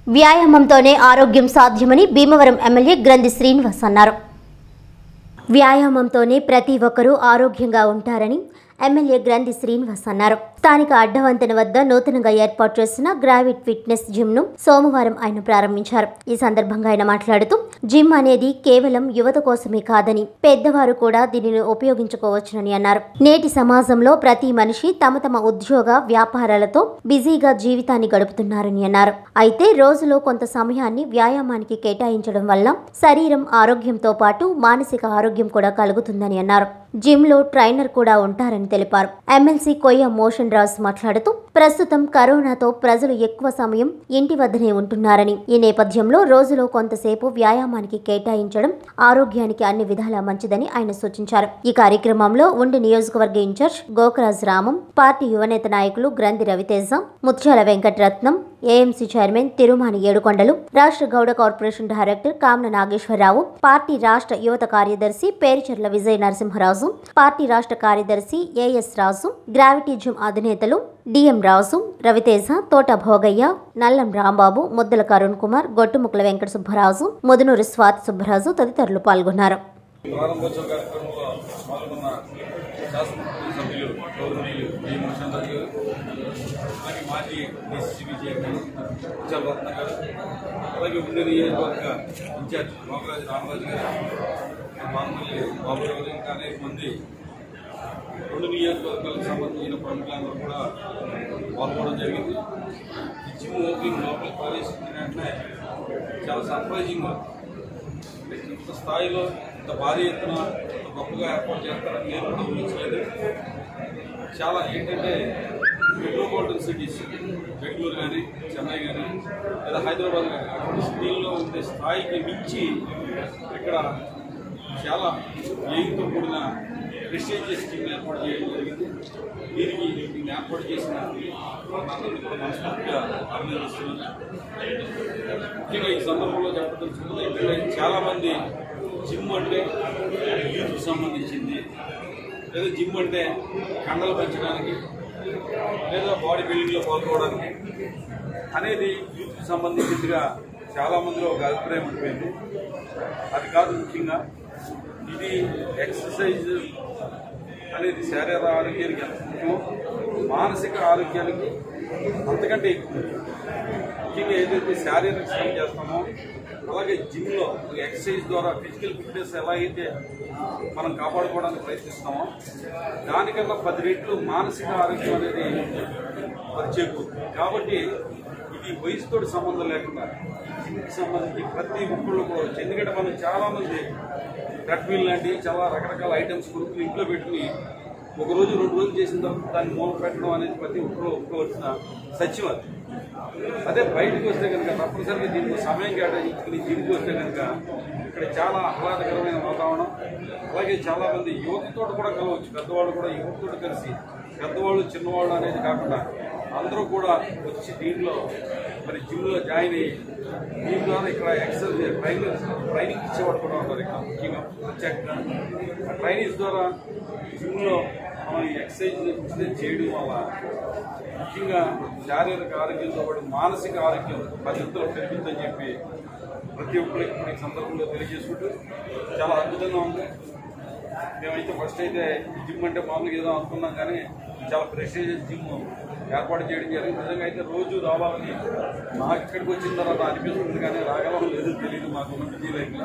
వ్యాయామంతోనే ఆరోగ్యం సాధ్యమని భీమవరం ఎమ్మెల్యే గ్రంథి శ్రీనివాస్ అన్నారు వ్యాయామంతోనే ప్రతి ఒక్కరూ ఆరోగ్యంగా ఉంటారని ఎమ్మెల్యే గ్రంథి శ్రీనివాస్ అన్నారు స్థానిక అడ్డవంతెన వద్ద నూతనంగా ఏర్పాటు చేసిన గ్రావిట్ ఫిట్నెస్ జిమ్ ను సోమవారం ఆయన ప్రారంభించారు ఈ సందర్భంగా ఆయన మాట్లాడుతూ జిమ్ అనేది కేవలం యువత కోసమే కాదని పెద్దవారు కూడా దీనిని ఉపయోగించుకోవచ్చునని అన్నారు నేటి సమాజంలో ప్రతి మనిషి తమ తమ ఉద్యోగ వ్యాపారాలతో బిజీగా జీవితాన్ని గడుపుతున్నారని అన్నారు అయితే రోజులో కొంత సమయాన్ని వ్యాయామానికి కేటాయించడం వల్ల శరీరం ఆరోగ్యంతో పాటు మానసిక ఆరోగ్యం కూడా కలుగుతుందని అన్నారు జిమ్ లో ట్రైనర్ కూడా ఉంటారని తెలిపారు ఎమ్మెల్సీ కొయ్య మోషన్ రాజు మాట్లాడుతూ ప్రస్తుతం కరోనాతో ప్రజలు ఎక్కువ సమయం ఇంటి వద్దనే ఉంటున్నారని ఈ నేపథ్యంలో రోజులో కొంతసేపు వ్యాయామానికి కేటాయించడం ఆరోగ్యానికి అన్ని విధాలా మంచిదని ఆయన సూచించారు ఈ కార్యక్రమంలో ఉండి నియోజకవర్గ ఇన్ఛార్జ్ గోకరాజ్ రామం పార్టీ యువనేత నాయకులు గ్రంథి రవితేజ ముత్యాల వెంకటరత్నం ఏఎంసీ చైర్మన్ తిరుమాని ఏడుకొండలు రాష్ట్ర Gowda corporation director Kamna Nageswara Rao party రాష్ట్ర యువత కార్యదర్శి పేరిచెర్ల విజయ నరసింహరాజు పార్టీ రాష్ట్ర కార్యదర్శి ఏఎస్ రాజు గ్రావిటీ జిమ్ అధినేతలు డిఎం రాజు రవితేజ తోట భోగయ్య నల్లం రాంబాబు ముద్దల కరుణ్ కుమార్ గొట్టుముక్కల వెంకట సుబ్బరాజు ముదునూరు స్వాతి సుబ్బరాజు తదితరులు పాల్గొన్నారు ప్రారంభోత్సవ కార్యక్రమంలో పాల్గొన్న శాసనసభ్యులు సభ్యులు గౌరవనీయులు డి మోషాందర్ గారు అలాగే మాజీ డిసిసిబి చైర్మన్ ఉచ్చల్ రత్న గారు అలాగే ఉండే నియోజకవర్గ ఇన్ఛార్జ్ మోగరాజు రామరాజు గారు మామూలు బాబు గారు ఇంకా అనేక మంది రెండు నియోజకవర్గాలకు సంబంధించిన ప్రముఖులందరూ కూడా పాల్గొనడం జరిగింది ఈ జిమ్ ఓపెనింగ్ లోపలికి ప్రవేశించిన వెంటనే చాలా సర్ప్రైజింగ్గా ఇంత స్థాయిలో ఇంత భారీ ఎత్తున ఇంత గొప్పగా ఏర్పాటు చేస్తారని నేను కూడా ఊహించలేదు చాలా ఏంటంటే మెట్రోపాలిటన్ సిటీస్ బెంగళూరు కానీ చెన్నై కానీ లేదా హైదరాబాద్ కానీ అటువంటి సిటీల్లో ఉండే స్థాయికి మించి ఇక్కడ చాలా వ్యయంతో కూడిన ప్రెస్టేజియస్ టీమ్ ఏర్పాటు చేయడం జరిగింది దీనికి దీన్ని ఏర్పాటు చేసిన వాళ్ళందరినీ కూడా మనస్ఫూర్తిగా అభినందిస్తున్నాను ముఖ్యంగా ఈ సందర్భంలో చెప్పదలుచుకుంటే ఇక్కడ చాలా మంది జిమ్ అంటే యూత్కి సంబంధించింది లేదా జిమ్ అంటే కండలు పెంచడానికి లేదా బాడీ బిల్డింగ్లో పాల్గొనడానికి అనేది యూత్కి సంబంధించిందిగా చాలా మందిలో ఒక అభిప్రాయం ఉండిపోయింది అది కాదు ముఖ్యంగా ఇది ఎక్సర్సైజ్ అనేది శారీరక ఆరోగ్యానికి ఎంత ముఖ్యమో మానసిక ఆరోగ్యానికి అంతకంటే ఎక్కువ ముఖ్యంగా ఏదైతే శారీరక శ్రమ చేస్తామో అలాగే జిమ్లో ఎక్సర్సైజ్ ద్వారా ఫిజికల్ ఫిట్నెస్ ఎలా అయితే మనం కాపాడుకోవడానికి ప్రయత్నిస్తామో దానికన్నా పది రెట్లు మానసిక ఆరోగ్యం అనేది మరి చేకూరుతుంది కాబట్టి ఇది వయసుతో సంబంధం లేకుండా జిమ్కి సంబంధించి ప్రతి ఒక్కళ్ళు కూడా వచ్చి ఎందుకంటే మనం చాలా మంది ట్రెడ్మిల్ లాంటి చాలా రకరకాల ఐటమ్స్ కొనుక్కుని ఇంట్లో పెట్టుకుని ఒక రోజు రెండు రోజులు చేసిన తర్వాత దాన్ని మూల పెట్టడం అనేది ప్రతి ఒక్కరు ఒప్పుకోవాల్సిన సత్యం అది అదే బయటకు వస్తే కనుక తప్పనిసరిగా దీనికి సమయం కేటాయించుకుని జిమ్కి వస్తే కనుక ఇక్కడ చాలా ఆహ్లాదకరమైన వాతావరణం అలాగే చాలా మంది యువతతో కూడా కలవచ్చు పెద్దవాళ్ళు కూడా యువతతో కలిసి పెద్దవాళ్ళు చిన్నవాళ్ళు అనేది కాకుండా అందరూ కూడా వచ్చి దీంట్లో మరి జిమ్లో జాయిన్ అయ్యి దీని ద్వారా ఇక్కడ ఎక్సర్సైజ్ ట్రైనింగ్ ట్రైనింగ్ ఇచ్చేవాడు కూడా ఉన్నారు ఇక్కడ ముఖ్యంగా ప్రత్యేకంగా ఆ ట్రైనింగ్స్ ద్వారా జిమ్లో మనం ఈ ఎక్సర్సైజ్ చేయడం వల్ల ముఖ్యంగా శారీరక ఆరోగ్యంతో పాటు మానసిక ఆరోగ్యం పద్ధతిలో పెరుగుతుందని చెప్పి ప్రతి ఒక్కరికి కూడా ఈ సందర్భంలో తెలియజేసుకుంటూ చాలా అద్భుతంగా ఉంది మేమైతే ఫస్ట్ అయితే ఈ జిమ్ అంటే మామూలుగా ఏదో అనుకున్నాం కానీ చాలా ప్రెస్టేజియస్ జిమ్ ఏర్పాటు చేయడం జరిగింది నిజంగా అయితే రోజు రావాలని నాకు ఇక్కడికి వచ్చిన తర్వాత అనిపిస్తుంది కానీ రాగలం లేదు తెలియదు మాకు ఉన్న బిజీ లైఫ్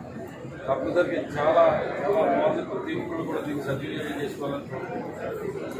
తప్పనిసరిగా చాలా చాలా బాగుంది ప్రతి ఒక్కరు కూడా దీన్ని సద్వినియోగం చేసుకోవాలని